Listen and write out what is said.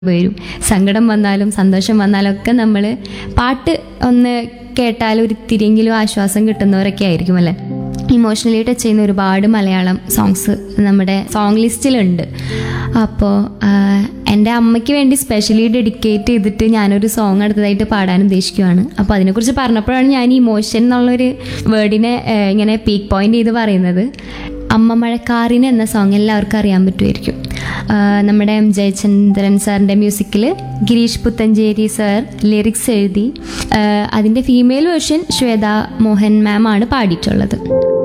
വരും സങ്കടം വന്നാലും സന്തോഷം വന്നാലും ഒക്കെ നമ്മൾ പാട്ട് ഒന്ന് കേട്ടാൽ ഒരു തിരിയെങ്കിലും ആശ്വാസം കിട്ടുന്നവരൊക്കെ ആയിരിക്കും അല്ലേ ഇമോഷണലി ടച്ച് ചെയ്യുന്ന ഒരുപാട് മലയാളം സോങ്സ് നമ്മുടെ സോങ് ലിസ്റ്റിലുണ്ട് അപ്പോൾ എൻ്റെ അമ്മയ്ക്ക് വേണ്ടി സ്പെഷ്യലി ഡെഡിക്കേറ്റ് ചെയ്തിട്ട് ഞാനൊരു സോങ് അടുത്തതായിട്ട് പാടാൻ ഉദ്ദേശിക്കുവാണ് അപ്പോൾ അതിനെക്കുറിച്ച് പറഞ്ഞപ്പോഴാണ് ഞാൻ ഈ ഇമോഷൻ എന്നുള്ളൊരു വേർഡിനെ ഏഹ്, ഇങ്ങനെ പീക്ക് പോയിന്റ് ചെയ്ത് പറയുന്നത് അമ്മ മഴക്കാറിന് എന്ന സോങ് എല്ലാവർക്കും അറിയാൻ പറ്റുമായിരിക്കും ആ, നമ്മുടെ എം ജയചന്ദ്രൻ സാറിൻ്റെ മ്യൂസിക്കിൽ ഗിരീഷ് പുത്തഞ്ചേരി സാർ ലിറിക്സ് എഴുതി ആ, അതിൻ്റെ female version Shweta Mohan ma'am ആണ് പാടിയിട്ടുള്ളത്